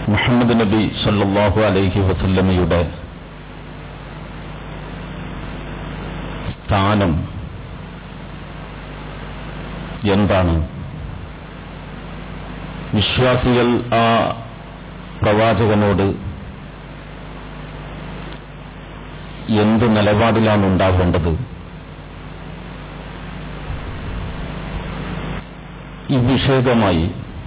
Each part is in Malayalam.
മുഹമ്മദ് നബി സല്ലല്ലാഹു അലൈഹി വസല്ലമയുടെ സ്ഥാനം എന്താണ് വിശ്വാസികൾ ആ പ്രവാചകനോട് എന്ത് നിലപാടിലാണ് ഉണ്ടാവേണ്ടത് ഈ വിഷയകമായി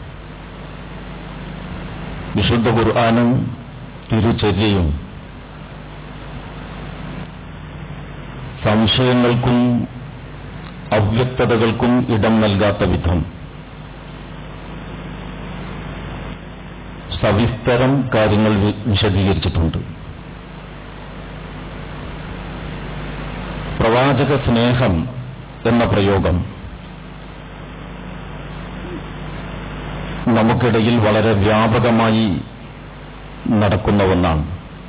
വിശുദ്ധ ഖുർആാനും തിരുചര്യയും സംശയങ്ങൾക്കും അവ്യക്തതകൾക്കും ഇടം നൽകാത്ത വിധം സവിസ്തരം കാര്യങ്ങൾ വി- വിശദീകരിച്ചിട്ടുണ്ട് പ്രവാചക സ്നേഹം എന്ന പ്രയോഗം നമുക്കിടയിൽ വളരെ വ്യാപകമായി നടക്കുന്ന ഒന്നാണ്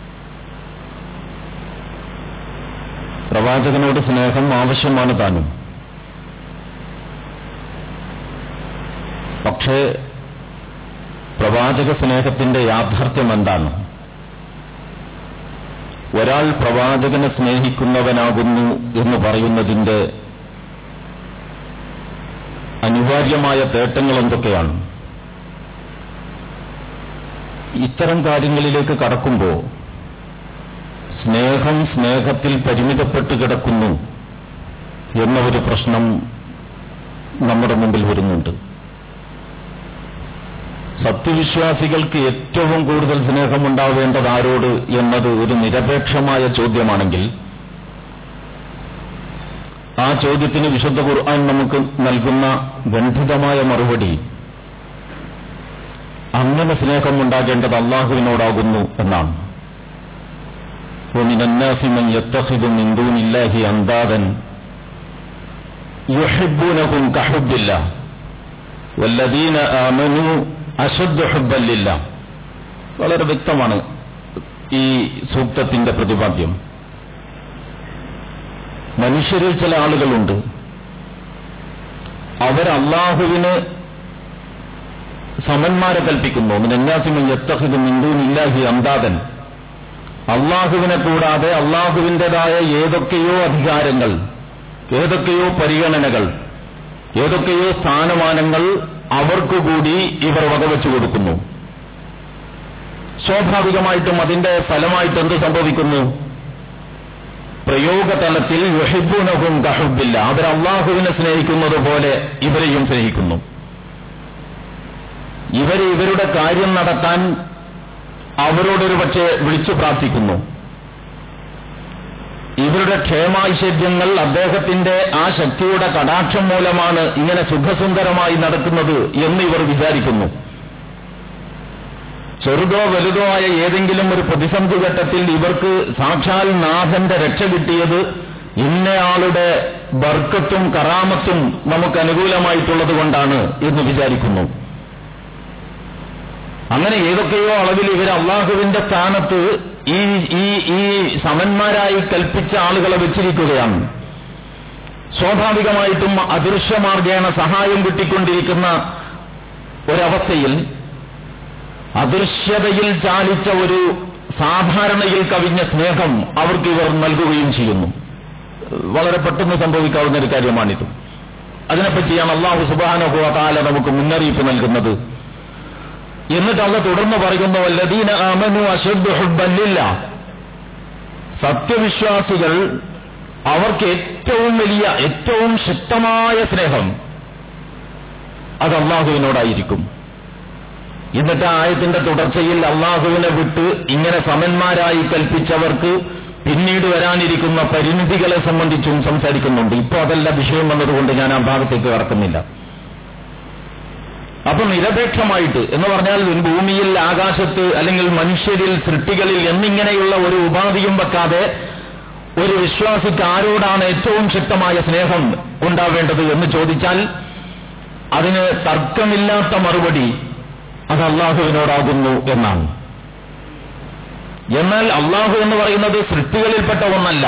പ്രവാചകനോട് സ്നേഹം ആവശ്യമാണ് താനും പക്ഷേ പ്രവാചക സ്നേഹത്തിന്റെ യാഥാർത്ഥ്യം എന്താണ് ഒരാൾ പ്രവാചകനെ സ്നേഹിക്കുന്നവനാകുന്നു എന്ന് പറയുന്നതിന്റെ അനിവാര്യമായ തേട്ടങ്ങൾ എന്തൊക്കെയാണ് ഇത്തരം കാര്യങ്ങളിലേക്ക് കടക്കുമ്പോൾ സ്നേഹം സ്നേഹത്തിൽ പരിമിതപ്പെട്ട് കിടക്കുന്നു എന്ന ഒരു പ്രശ്നം നമ്മുടെ മുമ്പിൽ വരുന്നുണ്ട് സത്യവിശ്വാസികൾക്ക് ഏറ്റവും കൂടുതൽ സ്നേഹമുണ്ടാവേണ്ടത് ആരോട് എന്നത് ഒരു നിരപേക്ഷമായ ചോദ്യമാണെങ്കിൽ ആ ചോദ്യത്തിന് വിശുദ്ധ ഖുർആൻ നമുക്ക് നൽകുന്ന ഗണ്ഡിതമായ മറുപടി അങ്ങനെ സ്നേഹമുണ്ടാകേണ്ടത് അള്ളാഹുവിനോടാകുന്നു എന്നാണ് ومن الناس من يتخذ من دون الله أندادا يحبونهم كحب الله والذين آمنوا أشد حبا لله വളരെ വ്യക്തമാണ് ഈ സൂക്തത്തിന്റെ പ്രതിപാദ്യം മനുഷ്യരിൽ ചില ആളുകളുണ്ട് അവർ അള്ളാഹുവിന് സമന്മാരെ കൽപ്പിക്കുന്നു മിനന്നാസിമൻ യത്തഹിദ് മിന്ദൂനില്ലാഹി അന്താദൻ അള്ളാഹുവിനെ കൂടാതെ അള്ളാഹുവിൻ്റെതായ ഏതൊക്കെയോ അധികാരങ്ങൾ ഏതൊക്കെയോ പരിഗണനകൾ ഏതൊക്കെയോ സ്ഥാനമാനങ്ങൾ അവർക്കുകൂടി ഇവർ വകവെച്ചു കൊടുക്കുന്നു സ്വാഭാവികമായിട്ടും അതിന്റെ ഫലമായിട്ട് എന്ത് സംഭവിക്കുന്നു പ്രയോഗതലത്തിൽ യുഹിബുനഹും കഹുബില്ല അവർ അള്ളാഹുവിനെ സ്നേഹിക്കുന്നത് പോലെ ഇവരെയും സ്നേഹിക്കുന്നു ഇവരെ ഇവരുടെ കാര്യം നടത്താൻ അവരോടൊരു പക്ഷേ വിളിച്ചു പ്രാർത്ഥിക്കുന്നു ഇവരുടെ ക്ഷേമാഐശ്വര്യങ്ങൾ അദ്ദേഹത്തിന്റെ ആ ശക്തിയുടെ കടാക്ഷം മൂലമാണ് ഇങ്ങനെ സുഖസുന്ദരമായി നടക്കുന്നത് എന്ന് ഇവർ വിചാരിക്കുന്നു ചെറുതോ വലുതോ ആയ ഏതെങ്കിലും ഒരു പ്രതിസന്ധി ഘട്ടത്തിൽ ഇവർക്ക് സാക്ഷാൽ നാഥന്റെ രക്ഷ കിട്ടിയത് ഇന്നയാളുടെ ബർക്കത്തും കറാമത്തും നമുക്ക് അനുകൂലമായിട്ടുള്ളത് കൊണ്ടാണ് എന്ന് വിചാരിക്കുന്നു അങ്ങനെ ഏതൊക്കെയോ അളവിൽ ഇവർ അള്ളാഹുവിന്റെ സ്ഥാനത്ത് ഈ ഈ ഈ സമന്മാരായി കൽപ്പിച്ച ആളുകളെ വെച്ചിരിക്കുകയാണ് സ്വാഭാവികമായിട്ടും അദൃശ്യമാർഗേണ സഹായം കിട്ടിക്കൊണ്ടിരിക്കുന്ന ഒരവസ്ഥയിൽ അദൃശ്യതയിൽ ചാലിച്ച ഒരു സാധാരണയിൽ കവിഞ്ഞ സ്നേഹം അവർക്ക് ഇവർ നൽകുകയും ചെയ്യുന്നു വളരെ പെട്ടെന്ന് സംഭവിക്കാവുന്ന ഒരു കാര്യമാണിത് അതിനെപ്പറ്റിയാണ് അള്ളാഹു സുബാനുഭവ താല നമുക്ക് മുന്നറിയിപ്പ് നൽകുന്നത് എന്നിട്ട് അള്ള തുടർന്ന് പറയുന്നു വല്ലദീന ആമനു അശദ് ഹുബല്ലില്ല സത്യവിശ്വാസികൾ അവർക്ക് ഏറ്റവും വലിയ ഏറ്റവും ശക്തമായ സ്നേഹം അത് അള്ളാഹുവിനോടായിരിക്കും എന്നിട്ട് ആ ആയത്തിന്റെ തുടർച്ചയിൽ അള്ളാഹുവിനെ വിട്ട് ഇങ്ങനെ സമന്മാരായി കൽപ്പിച്ചവർക്ക് പിന്നീട് വരാനിരിക്കുന്ന പരിണിതികളെ സംബന്ധിച്ചും സംസാരിക്കുന്നുണ്ട് ഇപ്പോൾ അതല്ല വിഷയം വന്നതുകൊണ്ട് ഞാൻ ആ ഭാഗത്തേക്ക് കടക്കുന്നില്ല അപ്പൊ നിരപേക്ഷമായിട്ട് എന്ന് പറഞ്ഞാൽ ഭൂമിയിൽ ആകാശത്ത് അല്ലെങ്കിൽ മനുഷ്യരിൽ സൃഷ്ടികളിൽ എന്നിങ്ങനെയുള്ള ഒരു ഉപാധിയും വെക്കാതെ ഒരു വിശ്വാസിക്ക് ആരോടാണ് ഏറ്റവും ശക്തമായ സ്നേഹം ഉണ്ടാവേണ്ടത് എന്ന് ചോദിച്ചാൽ അതിന് തർക്കമില്ലാത്ത മറുപടി അത് അള്ളാഹുവിനോടാകുന്നു എന്നാണ് എന്നാൽ അള്ളാഹു എന്ന് പറയുന്നത് സൃഷ്ടികളിൽപ്പെട്ട ഒന്നല്ല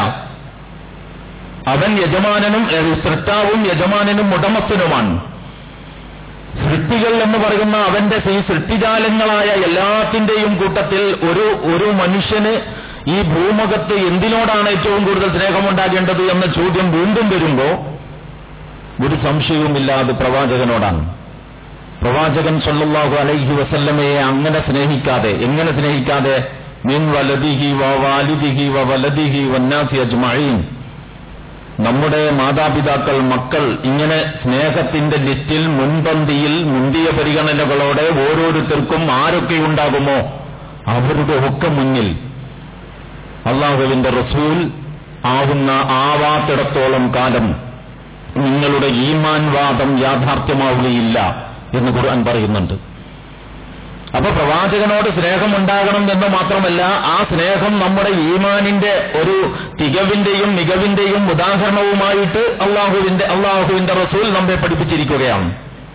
അവൻ യജമാനനും ഏ, സൃഷ്ടാവും യജമാനനും ഉടമസ്ഥനുമാണ് സൃഷ്ടികൾ എന്ന് പറയുന്ന അവന്റെ ഈ സൃഷ്ടിജാലങ്ങളായ എല്ലാത്തിന്റെയും കൂട്ടത്തിൽ ഒരു ഒരു മനുഷ്യന് ഈ ഭൂമുഖത്ത് എന്തിനോടാണ് ഏറ്റവും കൂടുതൽ സ്നേഹമുണ്ടാകേണ്ടത് എന്ന ചോദ്യം വീണ്ടും വരുമ്പോ ഒരു സംശയവുമില്ലാതെ പ്രവാചകനോടാണ് പ്രവാചകൻ സല്ലല്ലാഹു അലൈഹി വസല്ലമയെ അങ്ങനെ സ്നേഹിക്കാതെ എങ്ങനെ സ്നേഹിക്കാതെ മിൻ വലദിഹി വ വാലിദിഹി വ വലദിഹി വന്നാസി അജ്മഈൻ നമ്മുടെ മാതാപിതാക്കൾ മക്കൾ ഇങ്ങനെ സ്നേഹത്തിന്റെ ലിസ്റ്റിൽ മുൻപന്തിയിൽ മുന്തിയ പരിഗണനകളോടെ ഓരോരുത്തർക്കും ആരൊക്കെ ഉണ്ടാകുമോ അവരുടെ ഒക്കെ മുന്നിൽ അള്ളാഹുവിന്റെ റസൂൽ ആവുന്ന ആവാത്തിടത്തോളം കാലം നിങ്ങളുടെ ഈമാൻ വാദം യാഥാർത്ഥ്യമാവുകയില്ല എന്ന് ഖുർആൻ പറയുന്നുണ്ട് അപ്പൊ പ്രവാചകനോട് സ്നേഹമുണ്ടാകണം എന്ന് മാത്രമല്ല ആ സ്നേഹം നമ്മുടെ ഈമാനിന്റെ ഒരു തികവിന്റെയും മികവിന്റെയും ഉദാഹരണവുമായിട്ട് അള്ളാഹുവിന്റെ അള്ളാഹുവിന്റെ റസൂൽ നമ്മെ പഠിപ്പിച്ചിരിക്കുകയാണ്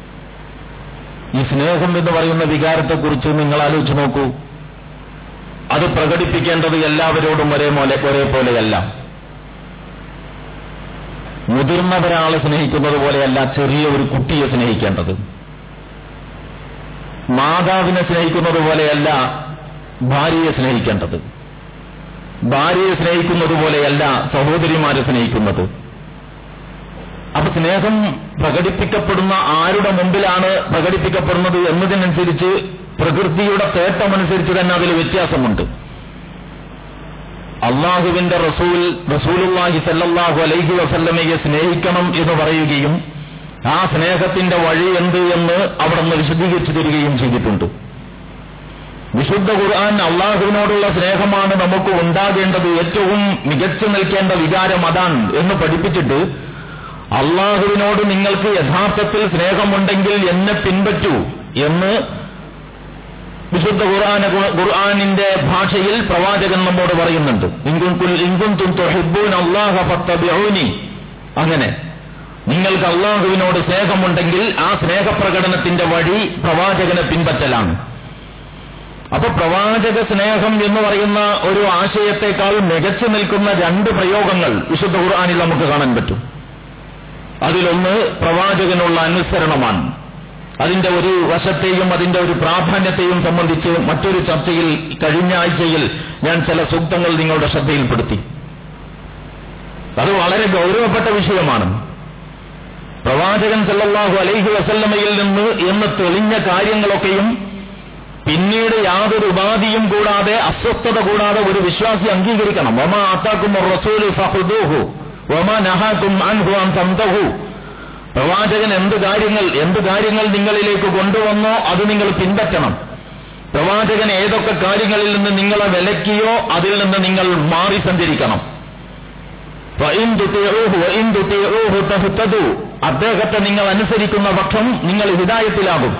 ഈ സ്നേഹം എന്ന് പറയുന്ന വികാരത്തെക്കുറിച്ച് നിങ്ങൾ ആലോചിച്ച് നോക്കൂ അത് പ്രകടിപ്പിക്കേണ്ടത് എല്ലാവരോടും ഒരേപോലെ ഒരേപോലെയല്ല മുതിർന്നവരാളെ സ്നേഹിക്കുന്നത് പോലെയല്ല ചെറിയ ഒരു കുട്ടിയെ സ്നേഹിക്കേണ്ടത് മാതാവിനെ സ്നേഹിക്കുന്നത് പോലെയല്ല ഭാര്യയെ സ്നേഹിക്കേണ്ടത് ഭാര്യയെ സ്നേഹിക്കുന്നത് പോലെയല്ല സഹോദരിമാരെ സ്നേഹിക്കുന്നത് അപ്പൊ സ്നേഹം പ്രകടിപ്പിക്കപ്പെടുന്ന ആരുടെ മുമ്പിലാണ് പ്രകടിപ്പിക്കപ്പെടുന്നത് എന്നതിനനുസരിച്ച് പ്രകൃതിയുടെ തേട്ടമനുസരിച്ച് തന്നെ അതിൽ വ്യത്യാസമുണ്ട് അള്ളാഹുവിന്റെ റസൂൽ റസൂലുല്ലാഹി സല്ലല്ലാഹു അലൈഹി വസല്ലമയെ സ്നേഹിക്കണം എന്ന് പറയുകയും ആ സ്നേഹത്തിന്റെ വഴി എന്ത് എന്ന് അവിടെ നിന്ന് വിശദീകരിച്ചു തരികയും ചെയ്തിട്ടുണ്ട് വിശുദ്ധ ഖുർആൻ അള്ളാഹുവിനോടുള്ള സ്നേഹമാണ് നമുക്ക് ഉണ്ടാകേണ്ടത് ഏറ്റവും മികച്ചു നിൽക്കേണ്ട വികാരം അതാണ് എന്ന് പഠിപ്പിച്ചിട്ട് അള്ളാഹുവിനോട് നിങ്ങൾക്ക് യഥാർത്ഥത്തിൽ സ്നേഹമുണ്ടെങ്കിൽ എന്നെ പിൻപറ്റൂ എന്ന് വിശുദ്ധ ഖുർആന ഖുർആാനിന്റെ ഭാഷയിൽ പ്രവാചകൻ നമ്മോട് പറയുന്നുണ്ട് അങ്ങനെ നിങ്ങൾക്ക് അള്ളാഹുവിനോട് സ്നേഹമുണ്ടെങ്കിൽ ആ സ്നേഹപ്രകടനത്തിന്റെ വഴി പ്രവാചകനെ പിൻപറ്റലാണ് അപ്പൊ പ്രവാചക സ്നേഹം എന്ന് പറയുന്ന ഒരു ആശയത്തെക്കാൾ മികച്ചു നിൽക്കുന്ന രണ്ട് പ്രയോഗങ്ങൾ വിശുദ്ധ ഖുർആാനിൽ നമുക്ക് കാണാൻ പറ്റും അതിലൊന്ന് പ്രവാചകനുള്ള അനുസരണമാണ് അതിന്റെ ഒരു വശത്തെയും അതിന്റെ ഒരു പ്രാധാന്യത്തെയും സംബന്ധിച്ച് മറ്റൊരു ചർച്ചയിൽ കഴിഞ്ഞ ആഴ്ചയിൽ ഞാൻ ചില സൂക്തങ്ങൾ നിങ്ങളുടെ ശ്രദ്ധയിൽപ്പെടുത്തി അത് വളരെ ഗൗരവപ്പെട്ട വിഷയമാണ് പ്രവാചകൻ സല്ലല്ലാഹു അലൈഹി വസല്ലമയിൽ നിന്ന് എന്ന് തെളിഞ്ഞ കാര്യങ്ങളൊക്കെയും പിന്നീട് യാതൊരു ഉപാധിയും കൂടാതെ അസ്വസ്ഥത കൂടാതെ ഒരു വിശ്വാസി അംഗീകരിക്കണം ഒമ ആത്താക്കും റസൂൽ ഫഹുദൂഹു ഒമ നഹാക്കും അൻഹു അൻ തന്തഹു പ്രവാചകൻ എന്ത് കാര്യങ്ങൾ എന്ത് കാര്യങ്ങൾ നിങ്ങളിലേക്ക് കൊണ്ടുവന്നോ അത് നിങ്ങൾ പിൻപറ്റണം പ്രവാചകൻ ഏതൊക്കെ കാര്യങ്ങളിൽ നിന്ന് നിങ്ങളെ വിലക്കിയോ അതിൽ നിന്ന് നിങ്ങൾ മാറി സഞ്ചരിക്കണം അദ്ദേഹത്തെ നിങ്ങൾ അനുസരിക്കുന്ന പക്ഷം നിങ്ങൾ ഹിതായത്തിലാകും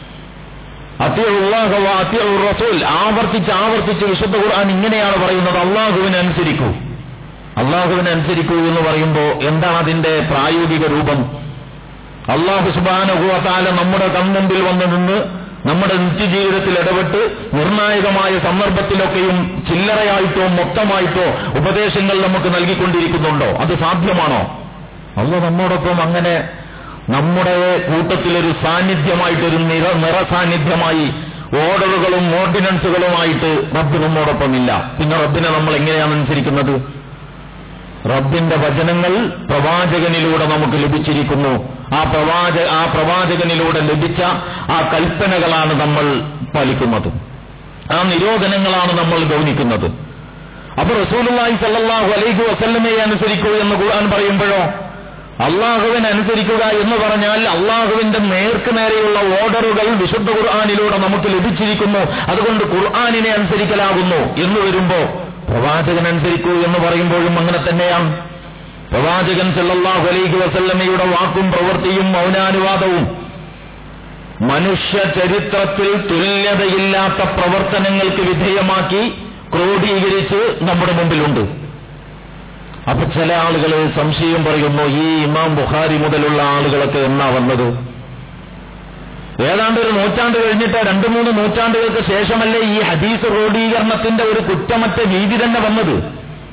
റസൂൽ ആവർത്തിച്ച് ആവർത്തിച്ച് വിശുദ്ധ ഖുർആൻ ഇങ്ങനെയാണ് പറയുന്നത് അള്ളാഹുവിനെ അനുസരിക്കൂ അള്ളാഹുവിനെ അനുസരിക്കൂ എന്ന് പറയുമ്പോൾ എന്താണ് അതിന്റെ പ്രായോഗിക രൂപം അള്ളാഹു സുബാനുഭവത്താല നമ്മുടെ കൺമുമ്പിൽ വന്ന് നിന്ന് നമ്മുടെ നിത്യജീവിതത്തിൽ ഇടപെട്ട് നിർണായകമായ സന്ദർഭത്തിലൊക്കെയും ചില്ലറയായിട്ടോ മൊത്തമായിട്ടോ ഉപദേശങ്ങൾ നമുക്ക് നൽകിക്കൊണ്ടിരിക്കുന്നുണ്ടോ അത് സാധ്യമാണോ അല്ല നമ്മോടൊപ്പം അങ്ങനെ നമ്മുടെ കൂട്ടത്തിലൊരു സാന്നിധ്യമായിട്ടൊരു നിറ നിറസാന്നിധ്യമായി ഓർഡറുകളും ഓർഡിനൻസുകളുമായിട്ട് റബ്ബ് നമ്മോടൊപ്പം ഇല്ല പിന്നെ റബ്ബിനെ നമ്മൾ എങ്ങനെയാണ് അനുസരിക്കുന്നത് റബ്ബിന്റെ വചനങ്ങൾ പ്രവാചകനിലൂടെ നമുക്ക് ലഭിച്ചിരിക്കുന്നു ആ പ്രവാച ആ പ്രവാചകനിലൂടെ ലഭിച്ച ആ കൽപ്പനകളാണ് നമ്മൾ പാലിക്കുന്നത് ആ നിരോധനങ്ങളാണ് നമ്മൾ ഗൗനിക്കുന്നത് അപ്പൊ റസൂലുള്ളാഹി സല്ലല്ലാഹു അലൈഹി വസല്ലമയെ അനുസരിക്കൂ എന്ന് ഖുർആൻ പറയുമ്പോഴോ അള്ളാഹുവിനെ അനുസരിക്കുക എന്ന് പറഞ്ഞാൽ അള്ളാഹുവിന്റെ നേർക്ക് നേരെയുള്ള ഓർഡറുകൾ വിശുദ്ധ ഖുർആാനിലൂടെ നമുക്ക് ലഭിച്ചിരിക്കുന്നു അതുകൊണ്ട് ഖുർആാനിനെ അനുസരിക്കലാകുന്നു എന്ന് വരുമ്പോ പ്രവാചകൻ അനുസരിക്കൂ എന്ന് പറയുമ്പോഴും അങ്ങനെ തന്നെയാണ് പ്രവാചകൻ സല്ലല്ലാഹു അലൈഹി വസല്ലമയുടെ വാക്കും പ്രവൃത്തിയും മൗനാനുവാദവും മനുഷ്യ ചരിത്രത്തിൽ തുല്യതയില്ലാത്ത പ്രവർത്തനങ്ങൾക്ക് വിധേയമാക്കി ക്രോഡീകരിച്ച് നമ്മുടെ മുമ്പിലുണ്ട് അപ്പൊ ചില ആളുകൾ സംശയം പറയുന്നു ഈ ഇമാം ബുഖാരി മുതലുള്ള ആളുകളൊക്കെ എന്നാ വന്നത് ഏതാണ്ട് ഒരു നൂറ്റാണ്ട് കഴിഞ്ഞിട്ട് രണ്ടു മൂന്ന് നൂറ്റാണ്ടുകൾക്ക് ശേഷമല്ലേ ഈ ഹദീസ് ക്രോഡീകരണത്തിന്റെ ഒരു കുറ്റമറ്റ രീതി തന്നെ വന്നത്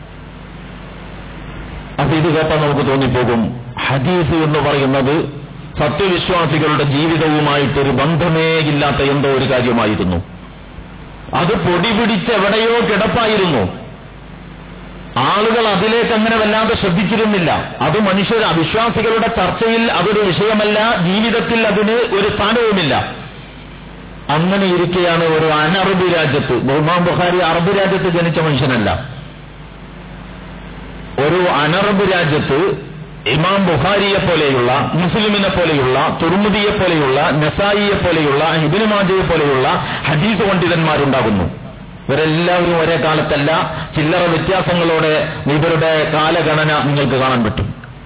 അപ്പൊ ഇത് കേട്ടാൽ നമുക്ക് തോന്നിപ്പോകും ഹദീസ് എന്ന് പറയുന്നത് സത്യവിശ്വാസികളുടെ ജീവിതവുമായിട്ടൊരു ബന്ധമേ ഇല്ലാത്ത എന്തോ ഒരു കാര്യമായിരുന്നു അത് പൊടി പിടിച്ച് എവിടെയോ കിടപ്പായിരുന്നു ആളുകൾ അതിലേക്ക് അങ്ങനെ വല്ലാതെ ശ്രദ്ധിച്ചിരുന്നില്ല അത് മനുഷ്യർ അവിശ്വാസികളുടെ ചർച്ചയിൽ അതൊരു വിഷയമല്ല ജീവിതത്തിൽ അതിന് ഒരു സ്ഥാനവുമില്ല അങ്ങനെ ഇരിക്കെയാണ് ഒരു അനറബ് രാജ്യത്ത് ബഹുമാൻ ബുഖാരി അറബ് രാജ്യത്ത് ജനിച്ച മനുഷ്യനല്ല ഒരു അനറബ് രാജ്യത്ത് ഇമാം ബുഖാരിയെ പോലെയുള്ള മുസ്ലിമിനെ പോലെയുള്ള തുർമുദിയെ പോലെയുള്ള നസായിയെ പോലെയുള്ള ഇബിന് മാജയെ പോലെയുള്ള ഹദീസ് പണ്ഡിതന്മാരുണ്ടാകുന്നു ഇവരെല്ലാവരും ഒരേ കാലത്തല്ല ചില്ലറ വ്യത്യാസങ്ങളോടെ ഇവരുടെ കാലഗണന നിങ്ങൾക്ക് കാണാൻ പറ്റും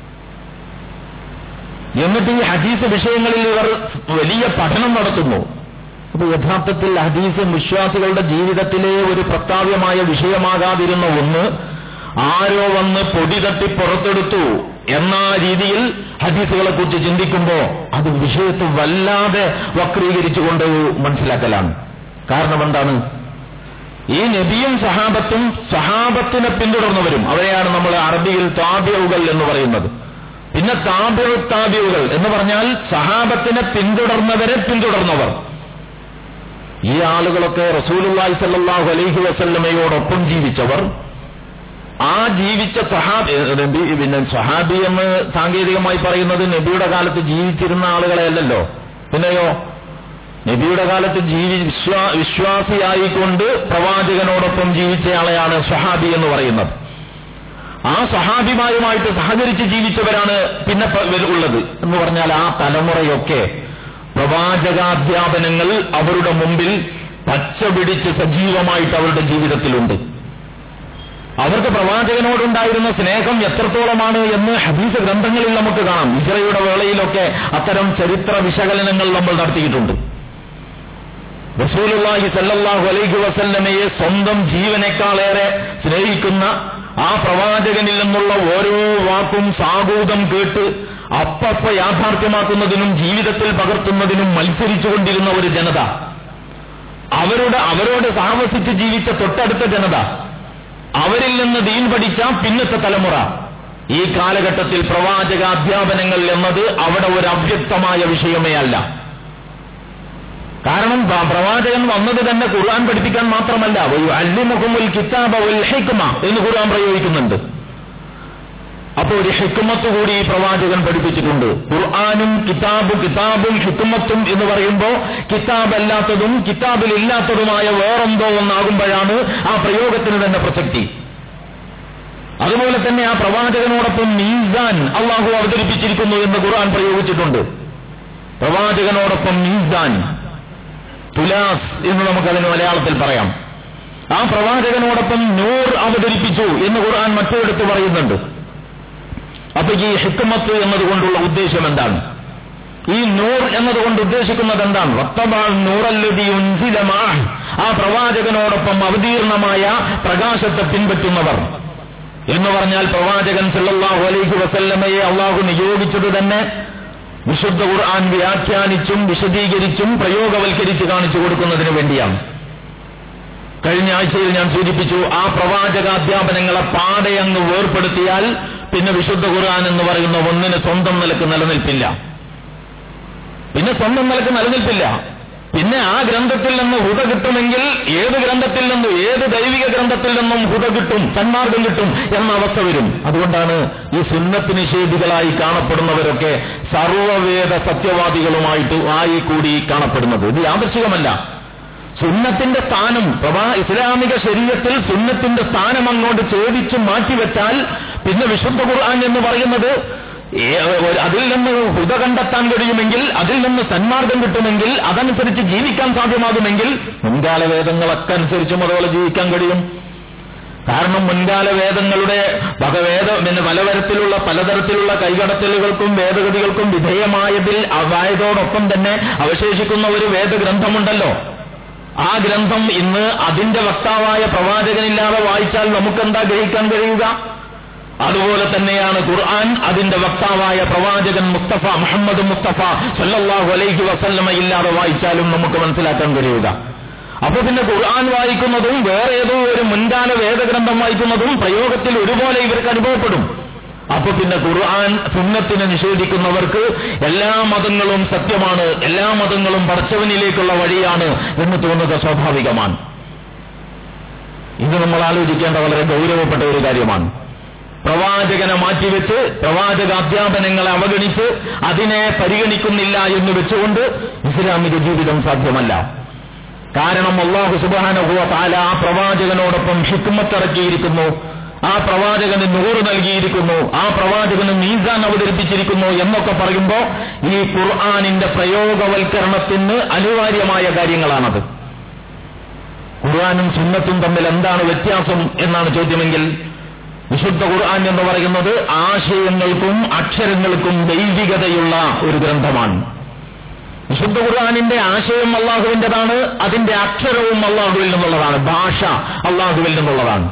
എന്നിട്ട് ഈ ഹദീസ് വിഷയങ്ങളിൽ ഇവർ വലിയ പഠനം നടത്തുന്നു അപ്പൊ യഥാർത്ഥത്തിൽ ഹദീസ് വിശ്വാസികളുടെ ജീവിതത്തിലെ ഒരു പ്രസ്താവ്യമായ വിഷയമാകാതിരുന്ന ഒന്ന് ആരോ വന്ന് പൊടി തട്ടി പുറത്തെടുത്തു എന്ന രീതിയിൽ ഹദീസുകളെ കുറിച്ച് ചിന്തിക്കുമ്പോ അത് വിഷയത്തെ വല്ലാതെ വക്രീകരിച്ചുകൊണ്ട് മനസ്സിലാക്കലാണ് കാരണം എന്താണ് ഈ നബിയും സഹാബത്തും സഹാബത്തിനെ പിന്തുടർന്നവരും അവരെയാണ് നമ്മൾ അറബിയിൽ താബിയവുകൾ എന്ന് പറയുന്നത് പിന്നെ താബിയു താബിയുകൾ എന്ന് പറഞ്ഞാൽ സഹാബത്തിനെ പിന്തുടർന്നവരെ പിന്തുടർന്നവർ ഈ ആളുകളൊക്കെ റസൂലുള്ളാഹി സല്ലല്ലാഹു അലൈഹി വസല്ലമയോടൊപ്പം ജീവിച്ചവർ ആ ജീവിച്ച സഹാബി നബി പിന്നെ സഹാബി എന്ന് സാങ്കേതികമായി പറയുന്നത് നബിയുടെ കാലത്ത് ജീവിച്ചിരുന്ന ആളുകളെ അല്ലല്ലോ പിന്നെയോ നബിയുടെ കാലത്ത് ജീവി വിശ്വാ വിശ്വാസിയായിക്കൊണ്ട് പ്രവാചകനോടൊപ്പം ജീവിച്ചയാളെയാണ് സഹാബി എന്ന് പറയുന്നത് ആ സഹാബിമാരുമായിട്ട് സഹകരിച്ച് ജീവിച്ചവരാണ് പിന്നെ പ- ഉള്ളത് എന്ന് പറഞ്ഞാൽ ആ തലമുറയൊക്കെ പ്രവാചകാധ്യാപനങ്ങൾ അവരുടെ മുമ്പിൽ പച്ച പിടിച്ച് സജീവമായിട്ട് അവരുടെ ജീവിതത്തിലുണ്ട് അവർക്ക് പ്രവാചകനോടുണ്ടായിരുന്ന സ്നേഹം എത്രത്തോളമാണ് എന്ന് ഹദീസ് ഗ്രന്ഥങ്ങളിൽ നമുക്ക് കാണാം ഇസ്രയുടെ വേളയിലൊക്കെ അത്തരം ചരിത്ര വിശകലനങ്ങൾ നമ്മൾ നടത്തിയിട്ടുണ്ട് റസൂലുള്ളാഹി സല്ലല്ലാഹു അലൈഹി വസല്ലമയെ സ്വന്തം ജീവനേക്കാളേറെ സ്നേഹിക്കുന്ന ആ പ്രവാചകനിൽ നിന്നുള്ള ഓരോ വാക്കും സാഗൂതം കേട്ട് അപ്പപ്പ യാഥാർത്ഥ്യമാക്കുന്നതിനും ജീവിതത്തിൽ പകർത്തുന്നതിനും മത്സരിച്ചുകൊണ്ടിരുന്ന ഒരു ജനത അവരുടെ അവരോട് താമസിച്ച് ജീവിച്ച തൊട്ടടുത്ത ജനത അവരിൽ നിന്ന് ദീൻ പഠിച്ച പിന്നത്തെ തലമുറ ഈ കാലഘട്ടത്തിൽ പ്രവാചക അധ്യാപനങ്ങൾ എന്നത് അവിടെ ഒരു അവ്യക്തമായ വിഷയമേ അല്ല കാരണം പ്ര- പ്രവാചകൻ വന്നത് തന്നെ ഖുർആൻ പഠിപ്പിക്കാൻ മാത്രമല്ല അല്ലിമുഖമുൽ കിതാബ വൽ ഹിക്മ എന്ന് ഖുർആൻ പ്രയോഗിക്കുന്നുണ്ട് അപ്പോൾ ഒരു ഹിക്മത്ത് കൂടി ഈ പ്രവാചകൻ പഠിപ്പിച്ചിട്ടുണ്ട് ഖുർആാനും കിതാബും കിതാബും ഹിക്മത്തും എന്ന് പറയുമ്പോൾ കിതാബ് അല്ലാത്തതും കിതാബിൽ ഇല്ലാത്തതുമായ വേറെന്തോ ഒന്നാകുമ്പോഴാണ് ആ പ്രയോഗത്തിന് തന്നെ പ്രസക്തി അതുപോലെ തന്നെ ആ പ്രവാചകനോടൊപ്പം മീസാൻ അള്ളാഹു അവതരിപ്പിച്ചിരിക്കുന്നു എന്ന് ഖുർആൻ പ്രയോഗിച്ചിട്ടുണ്ട് പ്രവാചകനോടൊപ്പം മീസാൻ തുലാസ് എന്ന് നമുക്കതിന് മലയാളത്തിൽ പറയാം ആ പ്രവാചകനോടൊപ്പം നൂർ അവതരിപ്പിച്ചു എന്ന് ഖുർആൻ മറ്റൊരിടത്ത് പറയുന്നുണ്ട് അപ്പൊ ഈ ഹിക്മത്ത് എന്നതുകൊണ്ടുള്ള ഉദ്ദേശം എന്താണ് ഈ നൂർ എന്നതുകൊണ്ട് ഉദ്ദേശിക്കുന്നത് എന്താണ് വത്തബാൽ നൂറല്ലതി ഉൻസില മഅഹ്. ആ പ്രവാചകനോടൊപ്പം അവതീർണമായ പ്രകാശത്തെ പിൻപറ്റുന്നവർ എന്ന് പറഞ്ഞാൽ പ്രവാചകൻ സല്ലല്ലാഹു അലൈഹി വസല്ലമയെ അള്ളാഹു നിയോഗിച്ചത് തന്നെ വിശുദ്ധ ഖുർആൻ വ്യാഖ്യാനിച്ചും വിശദീകരിച്ചും പ്രയോഗവൽക്കരിച്ച് കാണിച്ചു കൊടുക്കുന്നതിന് വേണ്ടിയാണ് കഴിഞ്ഞ ആഴ്ചയിൽ ഞാൻ സൂചിപ്പിച്ചു ആ പ്രവാചകാധ്യാപനങ്ങളെ പാടെ അങ്ങ് വേർപ്പെടുത്തിയാൽ പിന്നെ വിശുദ്ധ ഖുർആൻ എന്ന് പറയുന്ന ഒന്നിന് സ്വന്തം നിലക്ക് നിലനിൽപ്പില്ല പിന്നെ സ്വന്തം നിലക്ക് നിലനിൽപ്പില്ല പിന്നെ ആ ഗ്രന്ഥത്തിൽ നിന്ന് ഹുത കിട്ടുമെങ്കിൽ ഏത് ഗ്രന്ഥത്തിൽ നിന്നും ഏത് ദൈവിക ഗ്രന്ഥത്തിൽ നിന്നും ഹുത കിട്ടും സന്മാർഗം കിട്ടും എന്ന അവസ്ഥ വരും അതുകൊണ്ടാണ് ഈ സുന്നത്ത് നിഷേധികളായി കാണപ്പെടുന്നവരൊക്കെ സർവവേദ സത്യവാദികളുമായിട്ട് ആയി കൂടി കാണപ്പെടുന്നത് ഇത് യാദൃശികമല്ല സുന്നത്തിന്റെ സ്ഥാനം പ്രവാ ഇസ്ലാമിക ശരീരത്തിൽ സുന്നത്തിന്റെ സ്ഥാനം അങ്ങോട്ട് ചോദിച്ചു മാറ്റിവെച്ചാൽ പിന്നെ വിശുദ്ധ ഖുർആൻ എന്ന് പറയുന്നത് ഏ- ഒരു- അതിൽ നിന്ന് ഹുത കണ്ടെത്താൻ കഴിയുമെങ്കിൽ അതിൽ നിന്ന് സന്മാർഗം കിട്ടുമെങ്കിൽ അതനുസരിച്ച് ജീവിക്കാൻ സാധ്യമാകുമെങ്കിൽ മുൻകാല വേദങ്ങളൊക്കെ അനുസരിച്ചും അതുപോലെ ജീവിക്കാൻ കഴിയും കാരണം മുൻകാല വേദങ്ങളുടെ വകവേദ പിന്നെ പലതരത്തിലുള്ള പലതരത്തിലുള്ള കൈകടത്തലുകൾക്കും വേദഗതികൾക്കും വിധേയമായതിൽ അതായതോടൊപ്പം തന്നെ അവശേഷിക്കുന്ന ഒരു വേദഗ്രന്ഥമുണ്ടല്ലോ ആ ഗ്രന്ഥം ഇന്ന് അതിന്റെ വക്താവായ പ്രവാചകനില്ലാതെ വായിച്ചാൽ നമുക്കെന്താ ഗ്രഹിക്കാൻ കഴിയുക അതുപോലെ തന്നെയാണ് ഖുർആൻ അതിന്റെ വക്താവായ പ്രവാചകൻ മുസ്തഫ മുഹമ്മദ് മുസ്തഫ സല്ലല്ലാഹു അലൈഹി വസല്ലമ ഇല്ലാതെ വായിച്ചാലും നമുക്ക് മനസ്സിലാക്കാൻ കഴിയുക അപ്പൊ പിന്നെ ഖുർആൻ വായിക്കുന്നതും വേറെ ഏതോ ഒരു മുൻകാല വേദഗ്രന്ഥം വായിക്കുന്നതും പ്രയോഗത്തിൽ ഒരുപോലെ ഇവർക്ക് അനുഭവപ്പെടും അപ്പൊ പിന്നെ ഖുർആൻ സുന്നത്തിനെ നിഷേധിക്കുന്നവർക്ക് എല്ലാ മതങ്ങളും സത്യമാണ് എല്ലാ മതങ്ങളും പടച്ചവനിലേക്കുള്ള വഴിയാണ് എന്ന് തോന്നുന്നത് സ്വാഭാവികമാണ് ഇത് നമ്മൾ ആലോചിക്കേണ്ട വളരെ ഗൗരവപ്പെട്ട ഒരു കാര്യമാണ് പ്രവാചകനെ മാറ്റിവെച്ച് പ്രവാചക അധ്യാപനങ്ങളെ അവഗണിച്ച് അതിനെ പരിഗണിക്കുന്നില്ല എന്ന് വെച്ചുകൊണ്ട് ഇസ്ലാമിക ജീവിതം സാധ്യമല്ല കാരണം അള്ളാഹു സുബാനഹുവ താല ആ പ്രവാചകനോടൊപ്പം ഹിക്മത്തിറക്കിയിരിക്കുന്നു ആ പ്രവാചകന് നൂറ് നൽകിയിരിക്കുന്നു ആ പ്രവാചകന് മീസാൻ അവതരിപ്പിച്ചിരിക്കുന്നു എന്നൊക്കെ പറയുമ്പോൾ ഈ ഖുർആാനിന്റെ പ്രയോഗവൽക്കരണത്തിന് അനിവാര്യമായ കാര്യങ്ങളാണത് ഖുർആാനും സുന്നത്തും തമ്മിൽ എന്താണ് വ്യത്യാസം എന്നാണ് ചോദ്യമെങ്കിൽ വിശുദ്ധ ഖുർആൻ എന്ന് പറയുന്നത് ആശയങ്ങൾക്കും അക്ഷരങ്ങൾക്കും ദൈവികതയുള്ള ഒരു ഗ്രന്ഥമാണ് വിശുദ്ധ ഖുർആാനിന്റെ ആശയം അള്ളാഹുവിന്റേതാണ് അതിന്റെ അക്ഷരവും അള്ളാഹുവിൽ നിന്നുള്ളതാണ് ഭാഷ അള്ളാഹുവിൽ നിന്നുള്ളതാണ്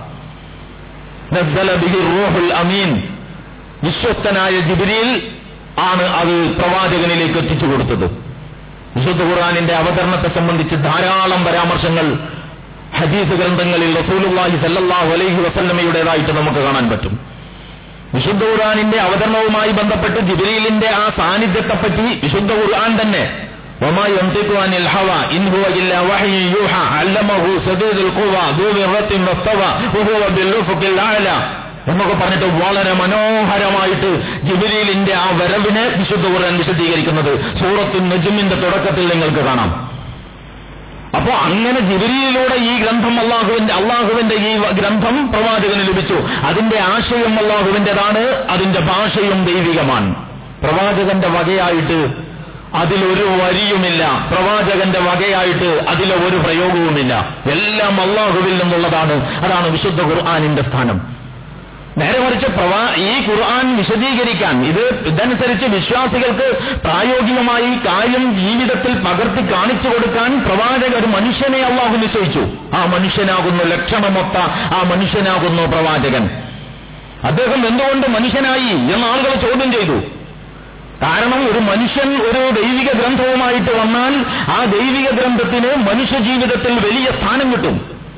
നസ്സല ബിഹി റൂഹുൽ അമീൻ വിശ്വസ്തനായ ജിബിരിയിൽ ആണ് അത് പ്രവാചകനിലേക്ക് എത്തിച്ചു കൊടുത്തത് വിശുദ്ധ ഖുർആാനിന്റെ അവതരണത്തെ സംബന്ധിച്ച് ധാരാളം പരാമർശങ്ങൾ ഹദീസ് ഗ്രന്ഥങ്ങളിൽ റസൂലുള്ളാഹി സല്ലല്ലാഹു അലൈഹി വസല്ലമയുടേതായിട്ട് നമുക്ക് കാണാൻ പറ്റും വിശുദ്ധ ഖുർആാനിന്റെ അവതരണവുമായി ബന്ധപ്പെട്ട് ജിബ്രീലിന്റെ ആ സാന്നിധ്യത്തെപ്പറ്റി വിശുദ്ധ ഖുർആൻ തന്നെ وما ينطق عن الهوى إن هو إلا وحي يوحى علمه شديد القوى ذو مرة فاستوى وهو بالأفق الأعلى എന്നൊക്കെ പറഞ്ഞിട്ട് വളരെ മനോഹരമായിട്ട് ജിബിരിലിന്റെ ആ വരവിനെ വിശുദ്ധ ഖുർആൻ വിശദീകരിക്കുന്നത് സൂറത്തു നജുമിന്റെ തുടക്കത്തിൽ നിങ്ങൾക്ക് കാണാം അപ്പോ അങ്ങനെ ജിബിരിയിലൂടെ ഈ ഗ്രന്ഥം അള്ളാഹുവിന്റെ അള്ളാഹുവിന്റെ ഈ ഗ്രന്ഥം പ്രവാചകന് ലഭിച്ചു അതിന്റെ ആശയം അള്ളാഹുവിന്റേതാണ് അതിന്റെ ഭാഷയും ദൈവികമാണ് പ്രവാചകന്റെ വകയായിട്ട് അതിലൊരു വരിയുമില്ല പ്രവാചകന്റെ വകയായിട്ട് അതിലെ ഒരു പ്രയോഗവുമില്ല എല്ലാം അള്ളാഹുവിൽ നിന്നുള്ളതാണ് അതാണ് വിശുദ്ധ ഖുർആാനിന്റെ സ്ഥാനം നേരെ മറിച്ച് പ്രവാ ഈ ഖുർആൻ വിശദീകരിക്കാൻ ഇത് ഇതനുസരിച്ച് വിശ്വാസികൾക്ക് പ്രായോഗികമായി കാര്യം ജീവിതത്തിൽ പകർത്തി കാണിച്ചു കൊടുക്കാൻ പ്രവാചക ഒരു മനുഷ്യനെ അള്ളാഹു നിശ്ചയിച്ചു ആ മനുഷ്യനാകുന്നു ലക്ഷണമൊത്ത ആ മനുഷ്യനാകുന്നു പ്രവാചകൻ അദ്ദേഹം എന്തുകൊണ്ട് മനുഷ്യനായി എന്ന് ആളുകൾ ചോദ്യം ചെയ്തു കാരണം ഒരു മനുഷ്യൻ ഒരു ദൈവിക ഗ്രന്ഥവുമായിട്ട് വന്നാൽ ആ ദൈവിക ഗ്രന്ഥത്തിന് മനുഷ്യ ജീവിതത്തിൽ വലിയ സ്ഥാനം കിട്ടും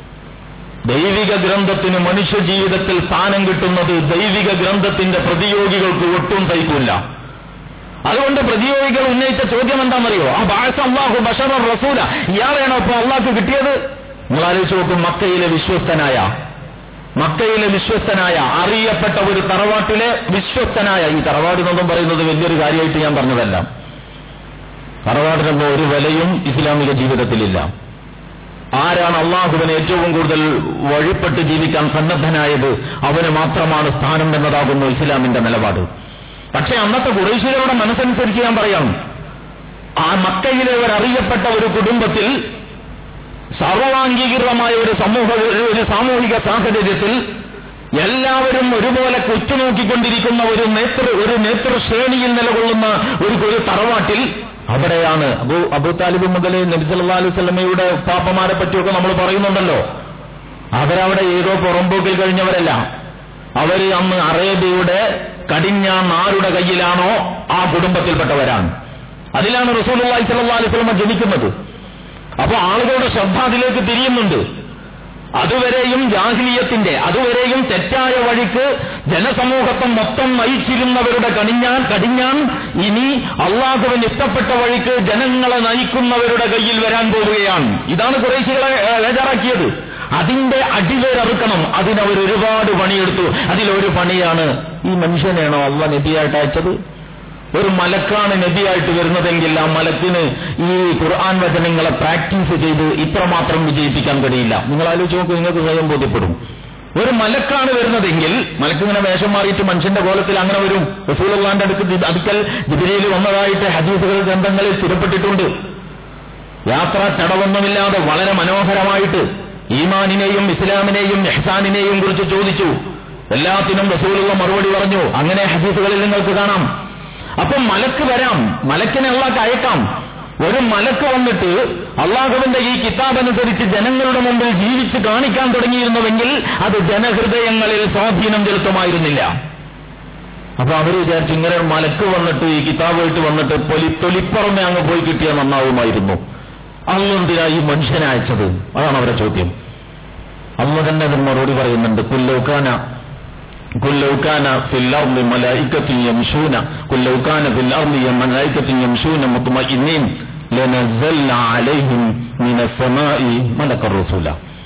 ദൈവിക ഗ്രന്ഥത്തിന് മനുഷ്യ ജീവിതത്തിൽ സ്ഥാനം കിട്ടുന്നത് ദൈവിക ഗ്രന്ഥത്തിന്റെ പ്രതിയോഗികൾക്ക് ഒട്ടും സഹിക്കില്ല അതുകൊണ്ട് പ്രതിയോഗികൾ ഉന്നയിച്ച ചോദ്യം എന്താണെന്നറിയോ ആ ബാഴ്സ അള്ളാഹു ബഷറ റസൂല ഇയാളെയാണോ ഇപ്പൊ അള്ളാഹ്ക്ക് കിട്ടിയത് നിങ്ങൾ ആലോചിച്ച് നോക്കും മക്കയിലെ വിശ്വസ്തനായ മക്കയിലെ വിശ്വസ്തനായ അറിയപ്പെട്ട ഒരു തറവാട്ടിലെ വിശ്വസ്തനായ ഈ തറവാട് എന്നൊന്നും പറയുന്നത് വലിയൊരു കാര്യമായിട്ട് ഞാൻ പറഞ്ഞതല്ല തറവാടിനൊന്നും ഒരു വിലയും ഇസ്ലാമിക ജീവിതത്തിലില്ല ആരാണ് അള്ളാഹുവിന് ഏറ്റവും കൂടുതൽ വഴിപ്പെട്ട് ജീവിക്കാൻ സന്നദ്ധനായത് അവന് മാത്രമാണ് സ്ഥാനം എന്നതാകുന്നു ഇസ്ലാമിന്റെ നിലപാട് പക്ഷേ അന്നത്തെ കുറേശ്വരയുടെ മനസ്സനുസരിച്ച് ഞാൻ പറയാം ആ മക്കയിലെ ഒരു അറിയപ്പെട്ട ഒരു കുടുംബത്തിൽ സർവാംഗീകൃതമായ ഒരു സമൂഹ ഒരു- ഒരു സാമൂഹിക സാഹചര്യത്തിൽ എല്ലാവരും ഒരുപോലെ കുറ്റുനോക്കിക്കൊണ്ടിരിക്കുന്ന ഒരു നേതൃ ഒരു നേതൃശ്രേണിയിൽ നിലകൊള്ളുന്ന ഒരു ഒരു തറവാട്ടിൽ അവിടെയാണ് അബു അബു താലിബ് മുതൽ നബിസല്ലാ അലൈഹി സ്വലമയുടെ പാപ്പമാരെ പറ്റിയൊക്കെ നമ്മൾ പറയുന്നുണ്ടല്ലോ അവരവിടെ ഏതോ പുറമ്പോക്കിൽ കഴിഞ്ഞവരല്ല അവര് അന്ന് അറേബ്യയുടെ കടിഞ്ഞാൻ ആരുടെ കയ്യിലാണോ ആ കുടുംബത്തിൽപ്പെട്ടവരാണ് അതിലാണ് റസൂലുള്ളാഹി സ്വല്ലല്ലാഹു അലൈഹി വസല്ലമ ജനിക്കുന്നത് അപ്പൊ ആളുകളുടെ ശ്രദ്ധ അതിലേക്ക് തിരിയുന്നുണ്ട് അതുവരെയും ജാഹിലിയത്തിന്റെ അതുവരെയും തെറ്റായ വഴിക്ക് ജനസമൂഹത്തെ മൊത്തം നയിച്ചിരുന്നവരുടെ കടിഞ്ഞാൻ കടിഞ്ഞാൻ ഇനി അള്ളാഹുവിന് ഇഷ്ടപ്പെട്ട വഴിക്ക് ജനങ്ങളെ നയിക്കുന്നവരുടെ കയ്യിൽ വരാൻ പോവുകയാണ് ഇതാണ് കുറേശികളെ ഏഹ്, ബേജാറാക്കിയത് അതിന്റെ അടിവേരറുക്കണം അതിനവർ ഒരുപാട് പണിയെടുത്തു അതിലൊരു പണിയാണ് ഈ മനുഷ്യനെയാണോ അള്ള നബിയായിട്ട് അയച്ചത് ഒരു മലക്കാണ് നബിയായിട്ട് വരുന്നതെങ്കിൽ ആ മലക്കിന് ഈ ഖുർആൻ വചനങ്ങളെ പ്രാക്ടീസ് ചെയ്ത് ഇത്രമാത്രം വിജയിപ്പിക്കാൻ കഴിയില്ല നിങ്ങൾ ആലോചിച്ച് നോക്കൂ നിങ്ങൾക്ക് സ്വയം ബോധ്യപ്പെടും ഒരു മലക്കാണ് വരുന്നതെങ്കിൽ മലക്കിങ്ങനെ വേഷം മാറിയിട്ട് മനുഷ്യന്റെ കോലത്തിൽ അങ്ങനെ വരും റസൂലുള്ളാന്റെ അടുത്ത് ദി- അടുക്കൽ ജിബിരിയിൽ വന്നതായിട്ട് ഹദീസുകൾ ഗ്രന്ഥങ്ങളിൽ സ്ഥിരപ്പെട്ടിട്ടുണ്ട് യാത്ര തടവൊന്നുമില്ലാതെ വളരെ മനോഹരമായിട്ട് ഈമാനിനെയും ഇസ്ലാമിനെയും എഹ്സാനിനെയും കുറിച്ച് ചോദിച്ചു എല്ലാത്തിനും റസൂലുള്ള മറുപടി പറഞ്ഞു അങ്ങനെ ഹദീസുകളിൽ നിങ്ങൾക്ക് കാണാം അപ്പം മലക്ക് വരാം മലക്കിനെ അള്ളാഹ് അയക്കാം ഒരു മലക്ക് വന്നിട്ട് അള്ളാഹുവിന്റെ ഈ കിതാബ് അനുസരിച്ച് ജനങ്ങളുടെ മുമ്പിൽ ജീവിച്ച് കാണിക്കാൻ തുടങ്ങിയിരുന്നുവെങ്കിൽ അത് ജനഹൃദയങ്ങളിൽ സ്വാധീനം ചെലുത്തുമായിരുന്നില്ല അപ്പൊ അവര് വിചാരിച്ചു ഇങ്ങനെ ഒരു മലക്ക് വന്നിട്ട് ഈ കിതാബായിട്ട് വന്നിട്ട് പൊലി തൊലിപ്പുറമെ അങ്ങ് പോയി കിട്ടിയാൽ നന്നാവുമായിരുന്നു അന്നെന്തിനാ ഈ മനുഷ്യനെ അയച്ചത് അതാണ് അവരുടെ ചോദ്യം അമ്മ തന്നെ അതിന് മറുപടി പറയുന്നുണ്ട് കുല്ലോക്കാന قل لو كان في الأرض ملائكة يمشون قل لو كان في الأرض ملائكة يمشون مطمئنين لنزلنا عليهم من السماء ملك الرسول